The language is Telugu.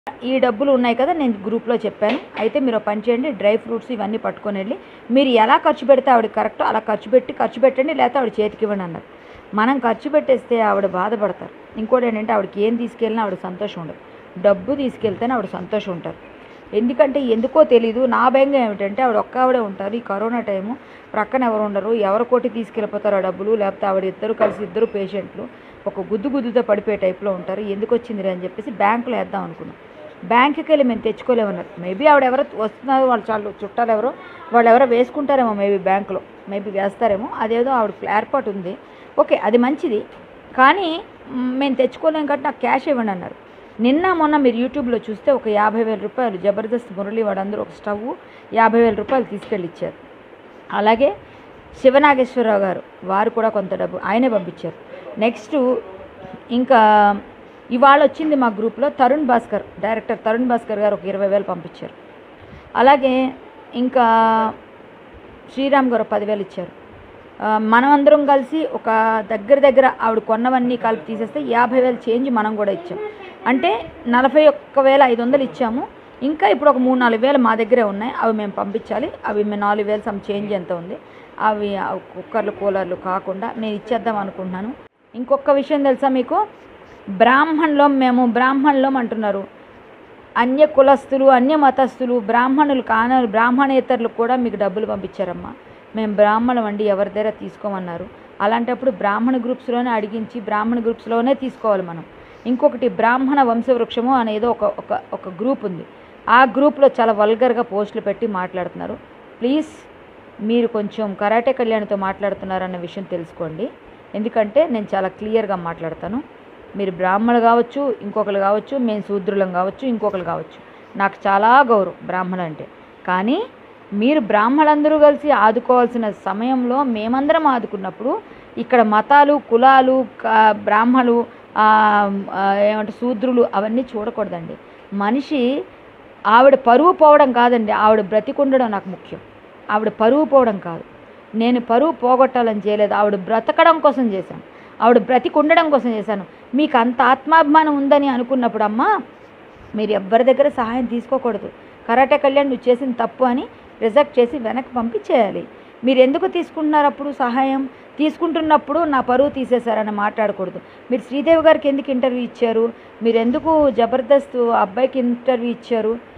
ఈ డబ్బులు ఉన్నాయి కదా నేను గ్రూప్లో చెప్పాను అయితే మీరు ఒక పని చేయండి డ్రై ఫ్రూట్స్ ఇవన్నీ పట్టుకొని వెళ్ళి మీరు ఎలా ఖర్చు పెడితే ఆవిడ కరెక్ట్ అలా ఖర్చు పెట్టి ఖర్చు పెట్టండి లేకపోతే ఆవిడ చేతికి ఇవ్వండి అన్నారు మనం ఖర్చు పెట్టేస్తే ఆవిడ బాధపడతారు ఇంకోటి ఏంటంటే ఆవిడకి ఏం తీసుకెళ్ళినా ఆవిడ సంతోషం ఉండదు డబ్బు తీసుకెళ్తేనే ఆవిడ సంతోషం ఉంటారు ఎందుకంటే ఎందుకో తెలీదు నా భయంగా ఏమిటంటే ఆవిడ ఒక్క ఆవిడే ఉంటారు ఈ కరోనా టైము ప్రక్కన ఎవరు ఉండరు ఎవరు కొట్టి తీసుకెళ్ళిపోతారో ఆ డబ్బులు లేకపోతే ఆవిడ ఇద్దరు కలిసి ఇద్దరు పేషెంట్లు ఒక గుద్దు గుద్దుతో పడిపోయే టైప్లో ఉంటారు ఎందుకు వచ్చింది అని చెప్పేసి బ్యాంకులో వేద్దాం అనుకున్నాం బ్యాంకుకి వెళ్ళి మేము తెచ్చుకోలేమన్నారు మేబీ ఆవిడ ఎవరో వస్తున్నారు వాళ్ళు చాలు చుట్టాలు ఎవరో వాళ్ళు ఎవరో వేసుకుంటారేమో మేబీ బ్యాంకులో మేబీ వేస్తారేమో అదేదో ఆవిడ ఏర్పాటు ఉంది ఓకే అది మంచిది కానీ మ్, మేము తెచ్చుకోలేం కాబట్టి నాకు క్యాష్ ఇవ్వండి అన్నారు నిన్న మొన్న మీరు యూట్యూబ్లో చూస్తే ఒక యాభై వేల రూపాయలు జబర్దస్త్ మురళి వాడందరూ ఒక స్టవ్ యాభై వేల రూపాయలు తీసుకెళ్ళి ఇచ్చారు అలాగే శివనాగేశ్వరరావు గారు వారు కూడా కొంత డబ్బు ఆయనే పంపించారు నెక్స్ట్ ఇంకా ఇవాళ వచ్చింది మా గ్రూప్లో తరుణ్ భాస్కర్ డైరెక్టర్ తరుణ్ భాస్కర్ గారు ఒక ఇరవై వేలు పంపించారు అలాగే ఇంకా శ్రీరామ్ గారు పదివేలు ఇచ్చారు ఆ, మనమందరం కలిసి ఒక దగ్గర దగ్గర ఆవిడ కొన్నవన్నీ కలిపి తీసేస్తే యాభై వేలు చేంజ్ మనం కూడా ఇచ్చాం అంటే నలభై ఒక్క వేల ఐదు వందలు ఇచ్చాము ఇంకా ఇప్పుడు ఒక మూడు నాలుగు వేలు మా దగ్గరే ఉన్నాయి అవి మేము పంపించాలి అవి మేము నాలుగు వేలు సమ్ చేంజ్ ఎంత ఉంది అవి ఆ కుక్కర్లు కూలర్లు కాకుండా నేను ఇచ్చేద్దాం అనుకుంటున్నాను ఇంకొక విషయం తెలుసా మీకు బ్రాహ్మణులో మేము బ్రాహ్మణులం అంటున్నారు అన్య కులస్తులు అన్య మతస్థులు బ్రాహ్మణులు కాన బ్రాహ్మణేతరులు కూడా మీకు డబ్బులు పంపించారమ్మా మేము బ్రాహ్మణం అండి ఎవరి దగ్గర తీసుకోమన్నారు అలాంటప్పుడు బ్రాహ్మణ గ్రూప్స్లోనే అడిగించి బ్రాహ్మణ గ్రూప్స్లోనే తీసుకోవాలి మనం ఇంకొకటి బ్రాహ్మణ వంశవృక్షము అనేది ఒక ఒక ఒక గ్రూప్ ఉంది ఆ గ్రూప్లో చాలా వల్గర్గా పోస్టులు పెట్టి మాట్లాడుతున్నారు ప్లీజ్ మీరు కొంచెం కరాటే కళ్యాణ్తో మాట్లాడుతున్నారన్న విషయం తెలుసుకోండి ఎందుకంటే నేను చాలా క్లియర్గా మాట్లాడతాను మీరు బ్రాహ్మణులు కావచ్చు ఇంకొకరు కావచ్చు మేము శూద్రులం కావచ్చు ఇంకొకరు కావచ్చు నాకు చాలా గౌరవం బ్రాహ్మణులు అంటే కానీ మీరు బ్రాహ్మణులందరూ కలిసి ఆదుకోవాల్సిన సమయంలో మేమందరం ఆదుకున్నప్పుడు ఇక్కడ మతాలు కులాలు క- బ్రాహ్మణులు ఆ, ఆ, ఏమంటే శూద్రులు అవన్నీ చూడకూడదండి మనిషి ఆవిడ పరువు పోవడం కాదండి ఆవిడ బ్రతికుండడం నాకు ముఖ్యం ఆవిడ పరువు పోవడం కాదు నేను పరువు పోగొట్టాలని చేయలేదు ఆవిడ బ్రతకడం కోసం చేశాను ఆవిడ బ్రతికి ఉండడం కోసం చేశాను మీకు అంత ఆత్మాభిమానం ఉందని అనుకున్నప్పుడు అమ్మా మీరు ఎవ్వరి దగ్గర సహాయం తీసుకోకూడదు కరాటే కళ్యాణ్ నువ్వు చేసిన తప్పు అని రిజెక్ట్ చేసి వెనక్కి పంపించేయాలి మీరు ఎందుకు తీసుకుంటున్నారు అప్పుడు సహాయం తీసుకుంటున్నప్పుడు నా పరువు తీసేశారని మాట్లాడకూడదు మీరు శ్రీదేవి గారికి ఎందుకు ఇంటర్వ్యూ ఇచ్చారు మీరు ఎందుకు జబర్దస్త్ అబ్బాయికి ఇంటర్వ్యూ ఇచ్చారు